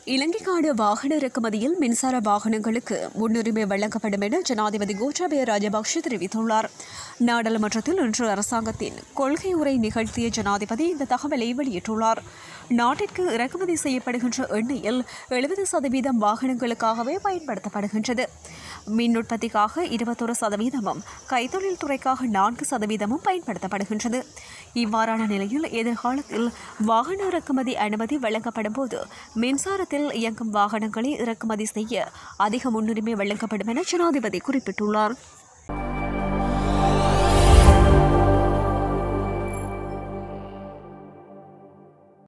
இலங்கைக்கான வாகன இறக்குமதியில் மின்சார வாகனங்களுக்கு முன்னுரிமை வழங்கப்படும் என ஜனாதிபதி கோட்டாபய ராஜபக்ஷ தெரிவித்துள்ளார் நாடாளுமன்றத்தில் இன்று அரசாங்கத்தின் கொள்கை உரை நிகழ்த்திய ஜனாதிபதி இந்த தகவலை வெளியிட்டுள்ளார் நாட்டிற்கு இறக்குமதி செய்யப்படுகின்ற எண்ணெயில் எழுபது சதவீதம் வாகனங்களுக்காகவே பயன்படுத்தப்படுகின்றது மின் உற்பத்திக்காக இருபத்தொரு சதவீதமும் கைத்தொழில் துறைக்காக நான்கு சதவீதமும் பயன்படுத்தப்படுகின்றது இவ்வாறான நிலையில் எதிர்காலத்தில் வாகன இறக்குமதி அனுமதி வழங்கப்படும் போது மின்சாரத்தில் இயங்கும் வாகனங்களை இறக்குமதி செய்ய அதிக முன்னுரிமை வழங்கப்படும் என ஜனாதிபதி குறிப்பிட்டுள்ளார்